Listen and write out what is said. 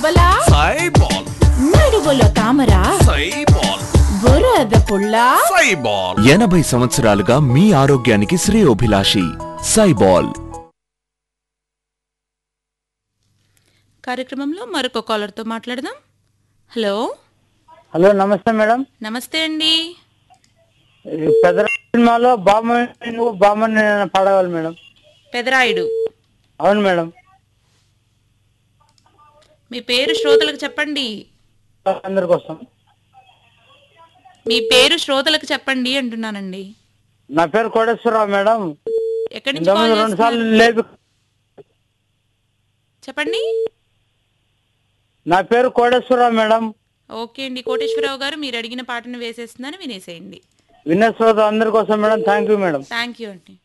బొబ్బలా సైబాల్ నడువులో తామరా సైబాల్ బురద పుల్ల సైబాల్ ఎనభై సంవత్సరాలుగా మీ ఆరోగ్యానికి శ్రేయోభిలాషి సైబాల్ కార్యక్రమంలో మరొక కాలర్తో మాట్లాడదాం హలో హలో నమస్తే మేడం నమస్తే అండి ఈ పెద్ద సినిమాలో బామ్మని నువ్వు బామ్మని నేను పాడవాలి మేడం పెదరాయుడు అవును మేడం మీ పేరు శ్రోతలకు చెప్పండి అందరి కోసం మీ పేరు శ్రోతలకు చెప్పండి అంటున్నానండి నా పేరు కోటేశ్వరరావు మేడం ఎక్కడి నుంచి ఇంతకుముందు కాల్ రెండు సార్లు చేస్తున్నారు? లేపి చెప్పండి నా పేరు కోటేశ్వరరావు మేడం ఓకే అండి కోటేశ్వరరావు గారు మీరు అడిగిన పాటను వేసేస్తున్నాను వినేసేయండి వినేశ్వర అందరి కోసం madam thank you madam thank you అండి